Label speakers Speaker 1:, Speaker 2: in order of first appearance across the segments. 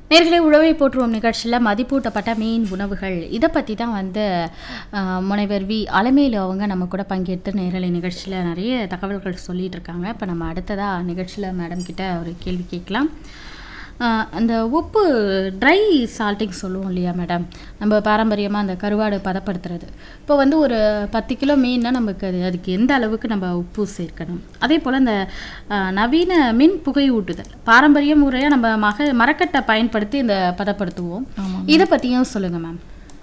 Speaker 1: நேர்களை உழவை போற்றுவோம் நிகழ்ச்சியில் மதிப்பூட்டப்பட்ட மீன் உணவுகள் இதை பற்றி தான் வந்து அஹ், முனைவர் வி அலமேலு அவங்க நம்ம கூட பங்கேற்று நேரலை நிகழ்ச்சியில் நிறைய தகவல்கள் சொல்லிட்டு இருக்காங்க இப்போ நம்ம அடுத்ததாக நிகழ்ச்சியில் மேடம் கிட்ட ஒரு கேள்வி கேட்கலாம் அஹ், அந்த உப்பு ட்ரை சால்ட்டிங் சொல்லுவோம் இல்லையா மேடம் நம்ம பாரம்பரியமாக அந்த கருவாடு பதப்படுத்துறது இப்போ வந்து ஒரு பத்து கிலோ மீன்னா நமக்கு அது அதுக்கு எந்த அளவுக்கு நம்ம உப்பு சேர்க்கணும் அதே போல் இந்த அஹ், நவீன மின் புகை ஊட்டுதல் பாரம்பரிய முறையாக நம்ம மக மரக்கட்டை பயன்படுத்தி இந்த பதப்படுத்துவோம் இதை பற்றியும் சொல்லுங்கள் மேம்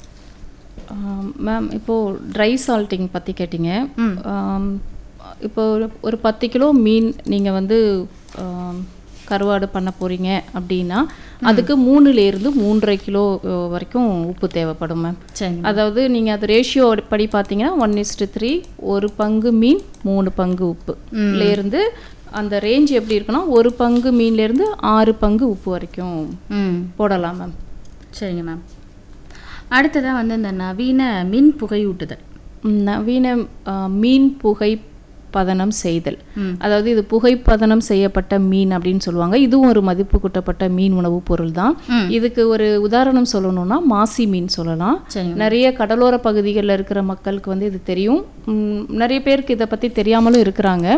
Speaker 2: மேம் இப்போது ட்ரை சால்ட்டிங் பற்றி கேட்டிங்க
Speaker 1: ம்.
Speaker 2: ஆம், இப்போ ஒரு ஒரு பத்து கிலோ மீன் நீங்கள் வந்து ஆம், கருவாடு பண்ண போகிறீங்க அப்படின்னா அதுக்கு மூணுலேருந்து மூன்றரை கிலோ அஹ், வரைக்கும் உப்பு தேவைப்படும் மேம்
Speaker 1: சரி
Speaker 2: அதாவது நீங்கள் அது ரேஷியோ படி பார்த்தீங்கன்னா ஒன் இஸ்டு த்ரீ ஒரு பங்கு மீன் மூணு பங்கு உப்பு இருந்து அந்த ரேஞ்ச் எப்படி இருக்குன்னா ஒரு பங்கு மீன்லேருந்து ஆறு பங்கு உப்பு வரைக்கும்
Speaker 1: ம்
Speaker 2: போடலாம் மேம்
Speaker 1: சரிங்க மேம் அடுத்ததாக வந்து இந்த நவீன மின் புகையூட்டுதல்
Speaker 2: ம், நவீன ஆ, மீன் புகை பதனம் செய்தல்
Speaker 1: ம்.
Speaker 2: அதாவது இது புகைப்பதனம் செய்யப்பட்ட மீன் அப்படின்னு சொல்லுவாங்க இதுவும் ஒரு மதிப்பு கூட்டப்பட்ட மீன் உணவுப் பொருள் தான்
Speaker 1: ம்.
Speaker 2: இதுக்கு ஒரு உதாரணம் சொல்லணும்னா மாசி மீன் சொல்லலாம்
Speaker 1: சரிங்க
Speaker 2: நிறைய கடலோர பகுதிகளில் இருக்கிற மக்களுக்கு வந்து இது தெரியும் ம், நிறைய பேருக்கு இதை பற்றி தெரியாமலும் இருக்கிறாங்க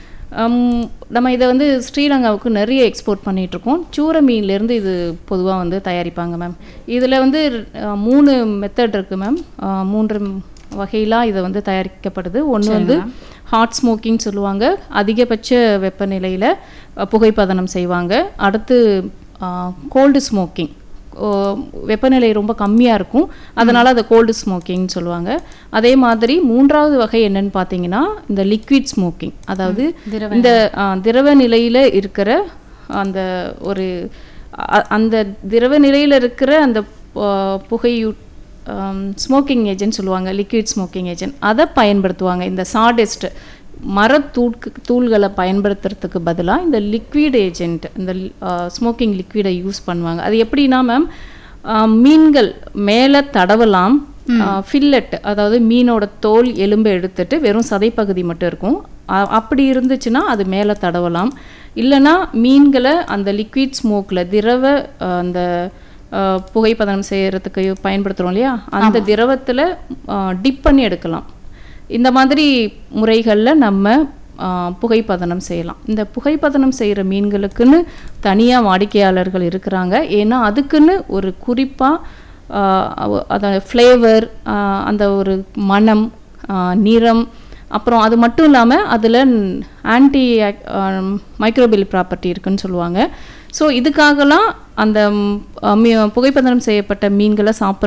Speaker 2: ம், நம்ம இதை வந்து ஸ்ரீலங்காவுக்கு நிறைய எக்ஸ்போர்ட் பண்ணிகிட்ருக்கோம் சூர மீன்லேருந்து இது பொதுவாக வந்து தயாரிப்பாங்க மேம் இதில் வந்து அஹ், மூணு மெத்தட் இருக்குது மேம் மூன்று வகையிலாம் இதை வந்து தயாரிக்கப்படுது ஒன்று வந்து ஹாட் ஸ்மோக்கிங் சொல்லுவாங்க அதிகபட்ச வெப்பநிலையில் புகைப்பதனம் செய்வாங்க அடுத்து கோல்டு ஸ்மோக்கிங் வெப்பநிலை ரொம்ப கம்மியாக இருக்கும் அதனால் அதை கோல்டு ஸ்மோக்கிங்னு சொல்லுவாங்க அதே மாதிரி மூன்றாவது வகை என்னன்னு பார்த்தீங்கன்னா இந்த லிக்விட் ஸ்மோக்கிங் அதாவது
Speaker 1: திரவ
Speaker 2: இந்த ஆ, திரவ நிலையில் இருக்கிற அந்த ஒரு அ- அந்த திரவ நிலையில் இருக்கிற அந்த ஆ, புகையூ ஸ்மோக்கிங் ஏஜென்ட் சொல்லுவாங்க லிக்விட் ஸ்மோக்கிங் ஏஜென்ட் அதை பயன்படுத்துவாங்க இந்த சாடெஸ்ட் மரத்தூட்கு தூள்களை பயன்படுத்துறதுக்கு பதிலாக இந்த லிக்விட் ஏஜென்ட் இந்த ஸ்மோக்கிங் லிக்விடை யூஸ் பண்ணுவாங்க அது எப்படின்னா மேம் மீன்கள் மேலே தடவலாம் ஃபில்லட் அதாவது மீனோட தோல் எலும்பை எடுத்துட்டு வெறும் சதைப்பகுதி மட்டும் இருக்கும் அ- அப்படி இருந்துச்சுன்னா அது மேலே தடவலாம் இல்லைன்னா மீன்களை அந்த லிக்விட் ஸ்மோக்கில் திரவ அஹ், அந்த அஹ், புகைப்பதனம் செய்யறதுக்கு பயன்படுத்துகிறோம் இல்லையா அந்த திரவத்தில் டிப் பண்ணி எடுக்கலாம் இந்த மாதிரி முறைகளில் நம்ம ஆ, புகைப்பதனம் செய்யலாம் இந்த புகைப்பதனம் செய்கிற மீன்களுக்குன்னு தனியாக வாடிக்கையாளர்கள் இருக்கிறாங்க ஏன்னா அதுக்குன்னு ஒரு குறிப்பாக அதோட ஃப்ளேவர் அந்த ஒரு மனம் ஆ, நிறம் அப்புறம் அது மட்டும் இல்லாமல் அதில் ஆன்டி மைக்ரோபில் ப்ராப்பர்ட்டி இருக்குன்னு சொல்லுவாங்க ஸோ இதுக்காகலாம் அந்த ம், அ, மீ- புகைப்பதனம் செய்யப்பட்ட மீன்களை சாப்பிட்ற